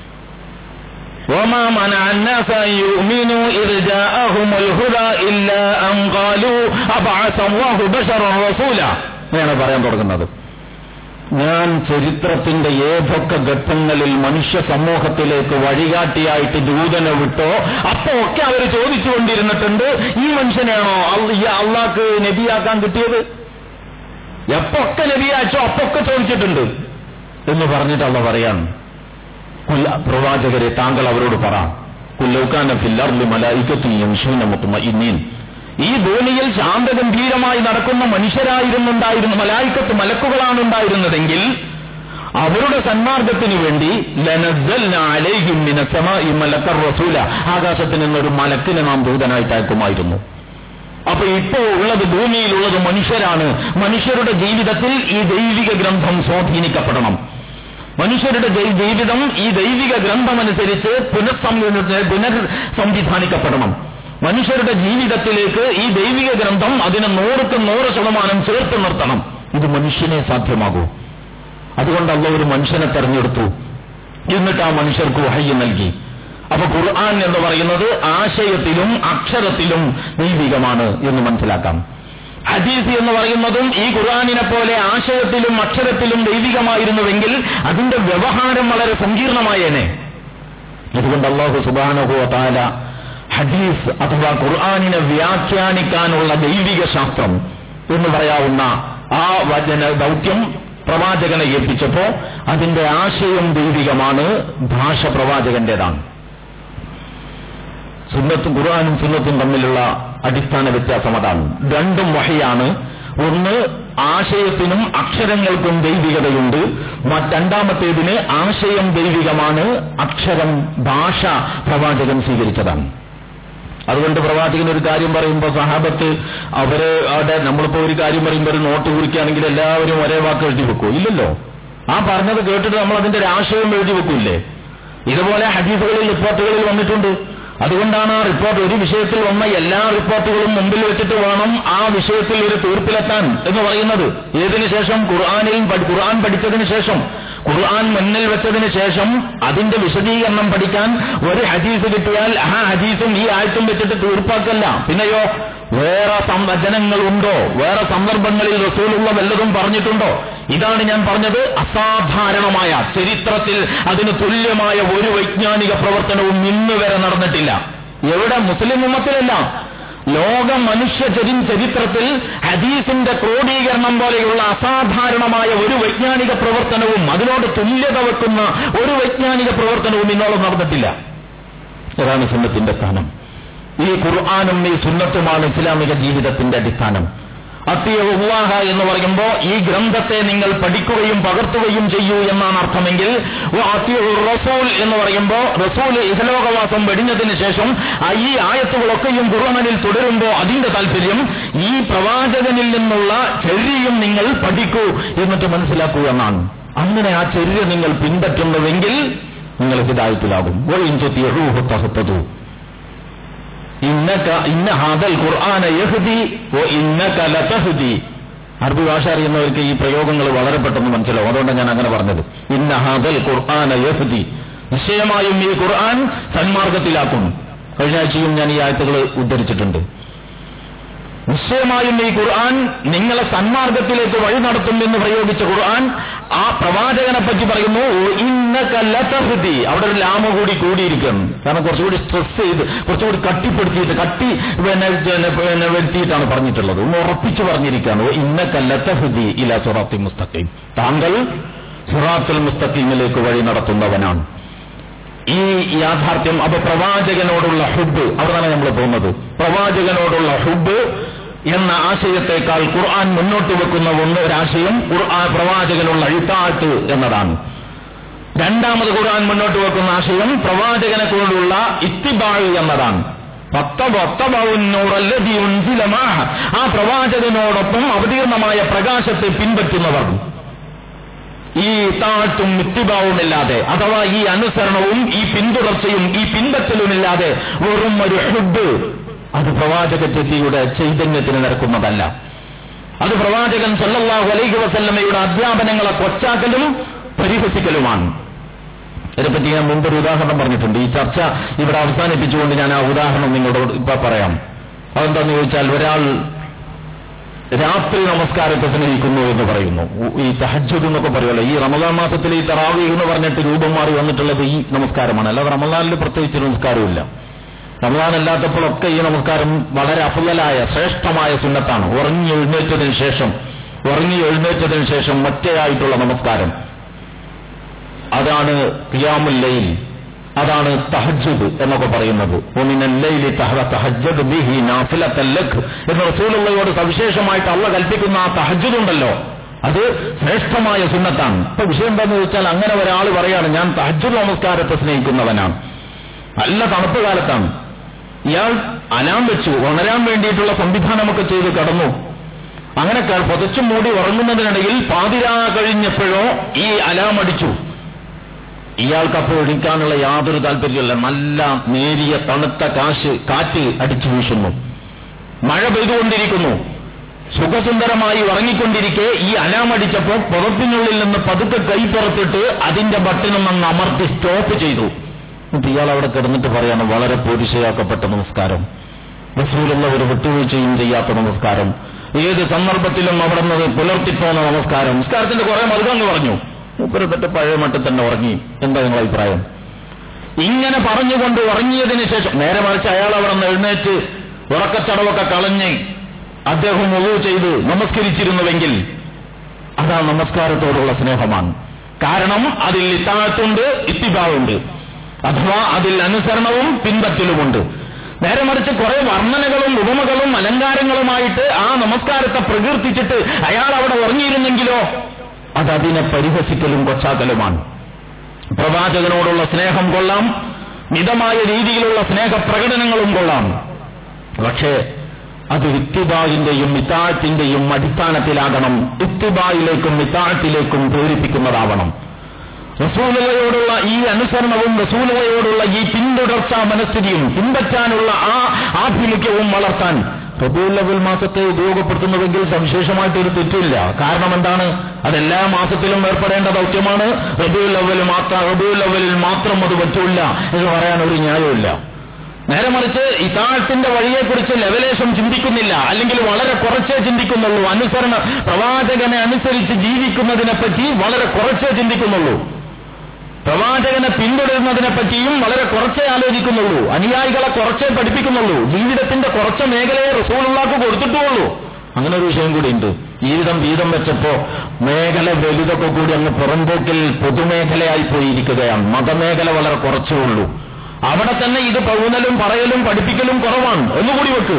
وما منع الناس أن يؤمنوا إذ جاءهم الهدى إلا أن قالوا أبعث الله بشرا رسولا ഞാൻ പറയാൻ തുടങ്ങുന്നത് ഞാൻ ചരിത്രത്തിന്റെ ഏതൊക്കെ ഘട്ടങ്ങളിൽ മനുഷ്യ സമൂഹത്തിലേക്ക് വഴികാട്ടിയായിട്ട് ദൂതനെ വിട്ടോ അപ്പോ ഒക്കെ അവർ ചോദിച്ചുകൊണ്ടിരുന്നിട്ടുണ്ട് ഈ മനുഷ്യനാണോ അള്ള- ഈ അള്ളാക്ക് നബിയാക്കാൻ കിട്ടിയത് എപ്പൊക്കെ നബിയാച്ചോ അപ്പൊക്കെ ചോദിച്ചിട്ടുണ്ട് എന്ന് പറഞ്ഞിട്ട് അള്ള പറയാൻ കുല്ല പ്രവാചകരെ താങ്കൾ അവരോട് പറ കുല്ലൗക്കാന ഫില്ലർലി മലായിക്കത്തിയും മുത്തുമഇന്നീൻ ഈ ഭൂമിയിൽ ശാന്തഗംഭീരമായി നടക്കുന്ന മനുഷ്യരായിരുന്നുണ്ടായിരുന്നു മലായിക്കത്ത് മലക്കുകളാണ് ഉണ്ടായിരുന്നതെങ്കിൽ അവരുടെ സന്മാർഗത്തിന് വേണ്ടി ലനസ്സൽന അലൈഹിം മിന സമാഇ മലക്കർ റസൂല ആകാശത്തിൽ നിന്നൊരു മലക്കിനെ നാം ദൂതനായിട്ട് അയക്കുമായിരുന്നു അപ്പൊ ഇപ്പോ ഉള്ളത് ഭൂമിയിലുള്ളത് മനുഷ്യരാണ് മനുഷ്യരുടെ ജീവിതത്തിൽ ഈ ദൈവിക ഗ്രന്ഥം സ്വാധീനിക്കപ്പെടണം മനുഷ്യരുടെ ജൈ- ജീവിതം ഈ ദൈവിക ഗ്രന്ഥമനുസരിച്ച് പുനഃസം പുനർ സംവിധാനിക്കപ്പെടണം മനുഷ്യരുടെ ജീവിതത്തിലേക്ക് ഈ ദൈവിക ഗ്രന്ഥം അതിനെ നൂറുക്ക് നൂറ് ശതമാനം ചേർത്ത് നിർത്തണം ഇത് മനുഷ്യനെ സാധ്യമാകൂ അതുകൊണ്ട് അള്ള ഒരു മനുഷ്യനെ തെരഞ്ഞെടുത്തു എന്നിട്ട് ആ മനുഷ്യർക്ക് വഹയ്യ നൽകി അപ്പൊ ഖുർആൻ എന്ന് പറയുന്നത് ആശയത്തിലും അക്ഷരത്തിലും ദൈവികമാണ് എന്ന് മനസ്സിലാക്കാം ഹദീസ് എന്ന് പറയുന്നതും ഈ ഖുർആാനിനെ പോലെ ആശയത്തിലും അക്ഷരത്തിലും ദൈവികമായിരുന്നുവെങ്കിൽ അതിന്റെ വ്യവഹാരം വളരെ സങ്കീർണമായേനെ അതുകൊണ്ട് അള്ളാഹു സുബാനഹു താല ഹദീസ് അഥവാ ഖുർആാനിനെ വ്യാഖ്യാനിക്കാനുള്ള ദൈവിക ശാസ്ത്രം എന്ന് പറയാവുന്ന ആ വചന ദൗത്യം പ്രവാചകനെ ഏൽപ്പിച്ചപ്പോ അതിന്റെ ആശയം ദൈവികമാണ് ഭാഷ പ്രവാചകന്റേതാണ് സുന്നത്തും ഖുർആാനും സുന്നത്തും തമ്മിലുള്ള അടിസ്ഥാന വ്യത്യാസം അതാണ് രണ്ടും വഹയാണ് ഒന്ന് ആശയത്തിനും അക്ഷരങ്ങൾക്കും ദൈവികതയുണ്ട് മറ്റ് രണ്ടാമത്തേതിന് ആശയം ദൈവികമാണ് അക്ഷരം ഭാഷ പ്രവാചകൻ സ്വീകരിച്ചതാണ് അതുകൊണ്ട് പ്രവാചകൻ ഒരു കാര്യം പറയുമ്പോൾ സഹാബത്ത് അവര് അവിടെ നമ്മളിപ്പോ ഒരു കാര്യം പറയുമ്പോൾ ഒരു നോട്ട് കുറിക്കുകയാണെങ്കിൽ എല്ലാവരും ഒരേ വാക്ക് എഴുതി വെക്കൂ ഇല്ലല്ലോ ആ പറഞ്ഞത് കേട്ടിട്ട് നമ്മൾ അതിന്റെ ഒരു ആശയം എഴുതി വെക്കൂല്ലേ ഇതുപോലെ ഹദീസുകളിൽ റിപ്പോർട്ടുകളിൽ വന്നിട്ടുണ്ട് അതുകൊണ്ടാണ് ആ റിപ്പോർട്ട് ഒരു വിഷയത്തിൽ വന്ന എല്ലാ റിപ്പോർട്ടുകളും മുമ്പിൽ വെച്ചിട്ട് വേണം ആ വിഷയത്തിൽ ഒരു തീർപ്പിലെത്താൻ എന്ന് പറയുന്നത് ഏതിനു ശേഷം ഖുർആാനിൽ പഠി- ഖുർആൻ പഠിച്ചതിന് ശേഷം ഖുർആൻ മുന്നിൽ വെച്ചതിന് ശേഷം അതിന്റെ വിശദീകരണം പഠിക്കാൻ ഒരു ഹദീസ് കിട്ടിയാൽ ആ ഹദീസും ഈ ആയത്തും വെച്ചിട്ട് തീർപ്പാക്കല്ല പിന്നെയോ വേറെ വചനങ്ങളുണ്ടോ വേറെ സന്ദർഭങ്ങളിൽ റസൂലുള്ള വല്ലതും പറഞ്ഞിട്ടുണ്ടോ ഇതാണ് ഞാൻ പറഞ്ഞത് അസാധാരണമായ ചരിത്രത്തിൽ അതിന് തുല്യമായ ഒരു വൈജ്ഞാനിക പ്രവർത്തനവും ഇന്ന് വരെ നടന്നിട്ടില്ല എവിടെ മുസ്ലിം ഉമ്മത്തിലല്ല ലോക മനുഷ്യ ചരി- ചരിത്രത്തിൽ ഹദീസിന്റെ ക്രോഡീകരണം പോലെയുള്ള അസാധാരണമായ ഒരു വൈജ്ഞാനിക പ്രവർത്തനവും അതിനോട് തുല്യത വെക്കുന്ന ഒരു വൈജ്ഞാനിക പ്രവർത്തനവും ഇന്നോളം നടന്നിട്ടില്ല അതാണ് സുന്നത്തിന്റെ സ്ഥാനം ഈ ഖുർആാനും ഈ സുന്നത്തുമാണ് ഇസ്ലാമിക ജീവിതത്തിന്റെ അടിസ്ഥാനം അത്തിയുള്ളാഹ എന്ന് പറയുമ്പോൾ ഈ ഗ്രന്ഥത്തെ നിങ്ങൾ പഠിക്കുകയും പകർത്തുകയും ചെയ്യൂ എന്നാണ് അർത്ഥമെങ്കിൽ അത്തിയുർ റസൂൽ എന്ന് പറയുമ്പോൾ റസൂൽ ഇഹലോകവാസം വെടിഞ്ഞതിന് ശേഷം ആ ഈ ആയത്തുകളൊക്കെയും ഖുർആാനിൽ തുടരുമ്പോൾ അതിന്റെ താല്പര്യം ഈ പ്രവാചകനിൽ നിന്നുള്ള ചെറിയും നിങ്ങൾ പഠിക്കൂ എന്നിട്ട് മനസ്സിലാക്കൂ എന്നാണ് അങ്ങനെ ആ ചെറിയ നിങ്ങൾ പിൻപറ്റുന്നുവെങ്കിൽ നിങ്ങൾ ഹിദായത്തിലാകും തഹത്തതു ഇന്നക ഇന്ന ഹാദൽ ഖുർആന യഹ്ദി വ ഇന്നക ലതഹ്ദി അറബി ഭാഷ അറിയുന്നവർക്ക് ഈ പ്രയോഗങ്ങൾ വളരെ പെട്ടെന്ന് മനസ്സിലാവും അതുകൊണ്ടാണ് ഞാൻ അങ്ങനെ പറഞ്ഞത് ഇന്ന ഹാദൽ ഖുർആന യഹ്ദി നിശ്ചയമായും ഈ ഖുർആൻ സന്മാർഗത്തിലാക്കും കഴിഞ്ഞ ആഴ്ചയും ഞാൻ ഈ ആയത്തുകൾ ഉദ്ധരിച്ചിട്ടുണ്ട് നിശ്ചയമായും ഈ ഖുർആൻ നിങ്ങളെ സന്മാർഗത്തിലേക്ക് വഴി നടത്തും എന്ന് പ്രയോഗിച്ച ഖുർആൻ ആ പ്രവാചകനെ പറ്റി പറയുന്നു ഇന്നക ലതഹ്ദി അവിടെ ഒരു ലാമ കൂടി കൂടിയിരിക്കണം കാരണം കുറച്ചുകൂടി സ്ട്രെസ് ചെയ്ത് കുറച്ചുകൂടി കട്ടിപ്പെടുത്തിയിട്ട് കട്ടി പിന്നെ പിന്നെ പിന്നെ വരുത്തിയിട്ടാണ് പറഞ്ഞിട്ടുള്ളത് ഒന്ന് ഉറപ്പിച്ചു പറഞ്ഞിരിക്കുകയാണ് ഇന്നക ലതഹ്ദി ഇല സുറാത്തി മുസ്തഖീം താങ്കൾ സുറാത്തുൽ മുസ്തഖീമിലേക്ക് വഴി നടത്തുന്നവനാണ് ഈ യാഥാർത്ഥ്യം അപ്പൊ പ്രവാചകനോടുള്ള ഹുബ് അവിടെയാണ് നമ്മൾ പോകുന്നത് പ്രവാചകനോടുള്ള ഹുബ് എന്ന ആശയത്തെക്കാൾ ഖുർആൻ മുന്നോട്ട് വെക്കുന്ന ഒന്ന് ഒരാശയം ഖുർആൻ പ്രവാചകനുള്ള ഇത്താത്ത് എന്നതാണ് രണ്ടാമത് ഖുർആൻ മുന്നോട്ട് വെക്കുന്ന ആശയം പ്രവാചകനെ കൊണ്ടുള്ള ഇത്തിബാഴ് എന്നതാണ് പത്തബത്തബൗന്നൂറല്ലതി ഉൻസിലമാ ആ പ്രവാചകനോടൊപ്പം അവതീർണമായ പ്രകാശത്തെ പിൻപറ്റുന്നവർ ഈ താഴ്ത്തും ഇത്തിഭാവുമില്ലാതെ അഥവാ ഈ അനുസരണവും ഈ പിന്തുടർച്ചയും ഈ പിൻപറ്റലുമില്ലാതെ വെറും ഒരു ഹുഡ് അത് പ്രവാചക ചെത്തിയുടെ ചൈതന്യത്തിന് നിരക്കുന്നതല്ല അത് പ്രവാചകൻ സല്ലല്ലാഹു അലൈഹി വസല്ലമയുടെ അധ്യാപനങ്ങളെ കൊച്ചാക്കലും പരിഹസിക്കലുമാണ് ഇതിനെപ്പറ്റി ഞാൻ മുമ്പ് ഒരു ഉദാഹരണം പറഞ്ഞിട്ടുണ്ട് ഈ ചർച്ച ഇവിടെ അവസാനിപ്പിച്ചുകൊണ്ട് ഞാൻ ആ ഉദാഹരണം നിങ്ങളോട് ഇപ്പൊ പറയാം അതെന്താന്ന് ചോദിച്ചാൽ ഒരാൾ രാത്രി നമസ്കാരത്തെ സ്നേഹിക്കുന്നു എന്ന് പറയുന്നു ഈ തഹജ്ജുദ് എന്നൊക്കെ പറയുമല്ലോ ഈ റമദാൻ മാസത്തിൽ ഈ തറാവി എന്ന് പറഞ്ഞിട്ട് രൂപം മാറി വന്നിട്ടുള്ളത് ഈ നമസ്കാരമാണ് അല്ലാതെ റമദാനിൽ പ്രത്യേകിച്ച് നമസ്കാരമില്ല റമദാൻ അല്ലാത്തപ്പോഴൊക്കെ ഈ നമസ്കാരം വളരെ അഫുതലായ ശ്രേഷ്ഠമായ സുന്നത്താണ് ഉറങ്ങി എഴുന്നേറ്റതിന് ശേഷം ഉറങ്ങി എഴുന്നേറ്റതിന് ശേഷം ഒറ്റയായിട്ടുള്ള നമസ്കാരം അതാണ് ഖിയാമുൽ ലൈൽ അതാണ് തഹജ്ജുദ് എന്നൊക്കെ പറയുന്നത് ഒമിനല്ലൈലി തഹ തഹജ്ജദ് ബിഹി നാഫിലത്തൽ ലക് എന്ന് റസൂലുള്ളയോട് സവിശേഷമായിട്ട് അള്ള കൽപ്പിക്കുന്ന ആ തഹജ്ജുദ് ഉണ്ടല്ലോ അത് ശ്രേഷ്ഠമായ സുന്നത്താണ് ഇപ്പൊ വിഷയം എന്താണെന്ന് ചോദിച്ചാൽ അങ്ങനെ ഒരാൾ പറയാണ് ഞാൻ തഹജ്ജുദ് നമസ്കാരത്തെ സ്നേഹിക്കുന്നവനാണ് നല്ല തണുപ്പ് കാലത്താണ് ഇയാൾ അലാം വെച്ചു ഉണരാൻ വേണ്ടിയിട്ടുള്ള സംവിധാനമൊക്കെ ചെയ്ത് കടന്നു അങ്ങനെ ക- പുതച്ചു മൂടി ഉറങ്ങുന്നതിനിടയിൽ പാതിരാ കഴിഞ്ഞപ്പോഴോ ഈ അലാം അടിച്ചു ഇയാൾക്ക് അപ്പോൾ ഒഴിക്കാനുള്ള യാതൊരു താല്പര്യമില്ല നല്ല നേരിയ തണുത്ത കാശ് കാറ്റ് അടിച്ചു വീശുന്നു മഴ പെയ്തുകൊണ്ടിരിക്കുന്നു സുഖസുന്ദരമായി ഉറങ്ങിക്കൊണ്ടിരിക്കെ ഈ അലാം അടിച്ചപ്പോൾ പുറത്തിനുള്ളിൽ നിന്ന് പതുക്കെ കൈ പുറത്തിട്ട് അതിന്റെ ബട്ടനും അങ്ങ് അമർത്തി സ്റ്റോപ്പ് ചെയ്തു എന്നിട്ട് ഇയാൾ അവിടെ കിടന്നിട്ട് പറയാണ് വളരെ പോരിശയാക്കപ്പെട്ട നമസ്കാരം റസൂലുള്ള ഒരു വിട്ടുവീഴ്ചയും ചെയ്യാത്ത നമസ്കാരം ഏത് സന്ദർഭത്തിലും അവിടെ നിന്ന് പുലർത്തിപ്പോന്ന നമസ്കാരം നമസ്കാരത്തിന്റെ കുറെ മറുകങ്ങ് പറഞ്ഞു മൂപ്പരത്തെട്ട് പഴയ മട്ടിൽ തന്നെ ഉറങ്ങി എന്താ നിങ്ങളുടെ അഭിപ്രായം ഇങ്ങനെ പറഞ്ഞുകൊണ്ട് ഉറങ്ങിയതിന് ശേഷം നേരെ മറിച്ച് അയാൾ അവിടെ നിന്ന് എഴുന്നേറ്റ് ഉറക്കച്ചടവൊക്കെ കളഞ്ഞ് അദ്ദേഹം ഒഴിവ് ചെയ്ത് നമസ്കരിച്ചിരുന്നുവെങ്കിൽ അതാ നമസ്കാരത്തോടുള്ള സ്നേഹമാണ് കാരണം അതിൽ ഇത്താഴത്തുണ്ട് ഇത്തിബാവുണ്ട് അഥവാ അതിൽ അനുസരണവും പിൻപറ്റലുമുണ്ട് നേരെ മറിച്ച് കുറെ വർണ്ണനകളും ഉപമകളും അലങ്കാരങ്ങളുമായിട്ട് ആ നമസ്കാരത്തെ പ്രകീർത്തിച്ചിട്ട് അയാൾ അവിടെ ഉറങ്ങിയിരുന്നെങ്കിലോ അത് അതിനെ പരിഹസിക്കലും കൊച്ചാക്കലുമാണ് പ്രവാചകനോടുള്ള സ്നേഹം കൊള്ളാം മിതമായ രീതിയിലുള്ള സ്നേഹപ്രകടനങ്ങളും കൊള്ളാം പക്ഷേ അത് ഇത്തിബായിന്റെയും മിത്താഴത്തിന്റെയും അടിസ്ഥാനത്തിലാകണം ഇത്തിബായിലേക്കും മിത്താഴത്തിലേക്കും പ്രേരിപ്പിക്കുന്നതാവണം റസൂലയോടുള്ള ഈ അനുസരണവും റസൂലയോടുള്ള ഈ പിന്തുടർച്ചാ മനസ്ഥിതിയും പിൻപറ്റാനുള്ള ആ ആഭിമുഖ്യവും വളർത്താൻ റബൂല്ലവൽ മാസത്തെ ഉപയോഗപ്പെടുത്തുന്നുവെങ്കിൽ സവിശേഷമായിട്ട് ഒരു തെറ്റില്ല കാരണം എന്താണ് അതെല്ലാ മാസത്തിലും ഏർപ്പെടേണ്ട ദൗത്യമാണ് റബിയുൽ മാത്രം റബിയുൽ അവലിൽ മാത്രം അത് പറ്റൂല എന്ന് പറയാൻ ഒരു ന്യായമില്ല നേരെ മറിച്ച് ഇതാഴത്തിന്റെ വഴിയെക്കുറിച്ച് ലെവലേശം ചിന്തിക്കുന്നില്ല അല്ലെങ്കിൽ വളരെ കുറച്ചേ ചിന്തിക്കുന്നുള്ളൂ അനുസരണ പ്രവാചകനെ അനുസരിച്ച് ജീവിക്കുന്നതിനെപ്പറ്റി വളരെ കുറച്ചേ ചിന്തിക്കുന്നുള്ളൂ പ്രവാചകനെ പിന്തുടരുന്നതിനെ പറ്റിയും വളരെ കുറച്ചേ ആലോചിക്കുന്നുള്ളൂ അനുയായികളെ കുറച്ചേ പഠിപ്പിക്കുന്നുള്ളൂ ജീവിതത്തിന്റെ കുറച്ച് മേഖലയെ റസൂലുള്ളാക്ക് കൊടുത്തിട്ടുള്ളൂ അങ്ങനെ ഒരു വിഷയം കൂടിയുണ്ട് ജീവിതം വീതം വെച്ചപ്പോ മേഖല വലുതൊക്കെ കൂടി അങ്ങ് പുറമ്പോക്കിൽ പൊതുമേഖലയായി പോയിരിക്കുകയാണ് മതമേഖല വളരെ കുറച്ചേ ഉള്ളൂ അവിടെ തന്നെ ഇത് പൗനലും പറയലും പഠിപ്പിക്കലും കുറവാണ് ഒന്നുകൂടി വെക്ക്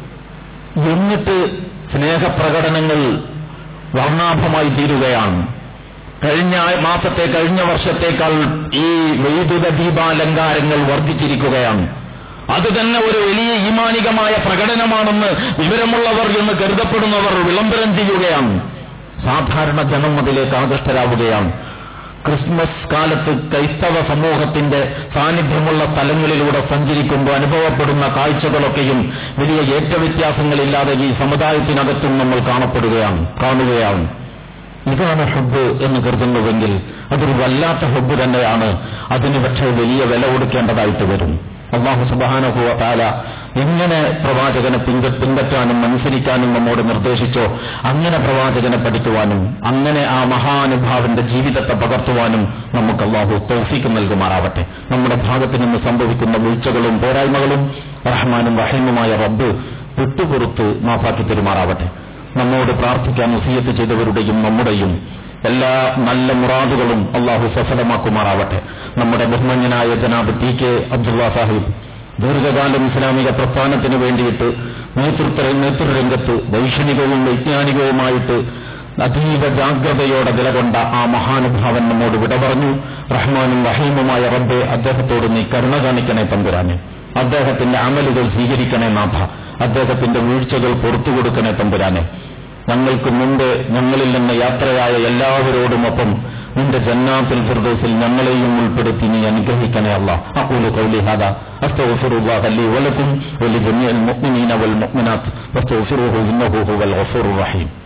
എന്നിട്ട് സ്നേഹപ്രകടനങ്ങൾ വർണ്ണാഭമായി തീരുകയാണ് കഴിഞ്ഞ മാസത്തെ കഴിഞ്ഞ വർഷത്തേക്കാൾ ഈ വൈദ്യുത ദീപാലങ്കാരങ്ങൾ വർദ്ധിച്ചിരിക്കുകയാണ് അത് തന്നെ ഒരു വലിയ ഈമാനികമായ പ്രകടനമാണെന്ന് വിവരമുള്ളവർ എന്ന് കരുതപ്പെടുന്നവർ വിളംബരം ചെയ്യുകയാണ് സാധാരണ ജനം അതിലേക്ക് ആകൃഷ്ടരാവുകയാണ് ക്രിസ്മസ് കാലത്ത് ക്രൈസ്തവ സമൂഹത്തിന്റെ സാന്നിധ്യമുള്ള സ്ഥലങ്ങളിലൂടെ സഞ്ചരിക്കുമ്പോൾ അനുഭവപ്പെടുന്ന കാഴ്ചകളൊക്കെയും വലിയ ഏറ്റവ്യത്യാസങ്ങളില്ലാതെ ഈ സമുദായത്തിനകത്തും നമ്മൾ കാണപ്പെടുകയാണ് കാണുകയാണ് ഇതാണ് ഹബ്ബ് എന്ന് കരുതുന്നുവെങ്കിൽ അതൊരു വല്ലാത്ത ഹബ്ബ് തന്നെയാണ് അതിന് പക്ഷേ വലിയ വില കൊടുക്കേണ്ടതായിട്ട് വരും അള്ളാഹു സുബാനുഭവ താല എങ്ങനെ പ്രവാചകനെ പിൻപ പിൻപറ്റാനും അനുസരിക്കാനും നമ്മോട് നിർദ്ദേശിച്ചോ അങ്ങനെ പ്രവാചകനെ പഠിക്കുവാനും അങ്ങനെ ആ മഹാനുഭാവന്റെ ജീവിതത്തെ പകർത്തുവാനും നമുക്ക് അള്ളാഹു തൗഫീക്ക് നൽകുമാറാവട്ടെ നമ്മുടെ ഭാഗത്ത് നിന്ന് സംഭവിക്കുന്ന വീഴ്ചകളും പോരായ്മകളും റഹ്മാനും റഹീമുമായ റബ്ബ് വിട്ടുപുറത്ത് മാഫാക്കി പെരുമാറാവട്ടെ നമ്മോട് പ്രാർത്ഥിക്കാൻ വസീയത്ത് ചെയ്തവരുടെയും നമ്മുടെയും എല്ലാ നല്ല മുറാദുകളും അള്ളാഹു സഫലമാക്കുമാറാവട്ടെ നമ്മുടെ ബഹുമാന്യനായ ജനാബ് ടി കെ അബ്ദുള്ള സാഹിബ് ദീർഘകാലം ഇസ്ലാമിക പ്രസ്ഥാനത്തിന് വേണ്ടിയിട്ട് നേതൃത്വ നേതൃരംഗത്ത് വൈഷണികവും വൈജ്ഞാനികവുമായിട്ട് അതീവ ജാഗ്രതയോടെ നിലകൊണ്ട ആ മഹാനുഭാവൻ നമ്മോട് വിട പറഞ്ഞു റഹ്മാനും റഹീമുമായ റബ്ബെ അദ്ദേഹത്തോട് നീ കരുണ കാണിക്കണേ തമ്പുരാനെ അദ്ദേഹത്തിന്റെ അമലുകൾ സ്വീകരിക്കണേ നാഥ അദ്ദേഹത്തിന്റെ വീഴ്ചകൾ പുറത്തു കൊടുക്കണേ തമ്പുരാനെ ഞങ്ങൾക്ക് മുമ്പ് ഞങ്ങളിൽ നിന്ന് യാത്രയായ എല്ലാവരോടുമൊപ്പം നിന്റെ ജന്നാത്തുൽ ഫിർദൗസിൽ ഞങ്ങളെയും ഉൾപ്പെടുത്തി നീ അനുഗ്രഹിക്കണേ അല്ല അഖൂലു ഖൗലി ഹാദാ അസ്തഗ്ഫിറുല്ലാഹ ലി വലക്കും വലിജമീഇൽ മുഅ്മിനീന വൽ മുഅ്മിനാത്ത് ഫസ്തഗ്ഫിറുഹു ഇന്നഹു ഹുവൽ ഗഫൂറുർ റഹീം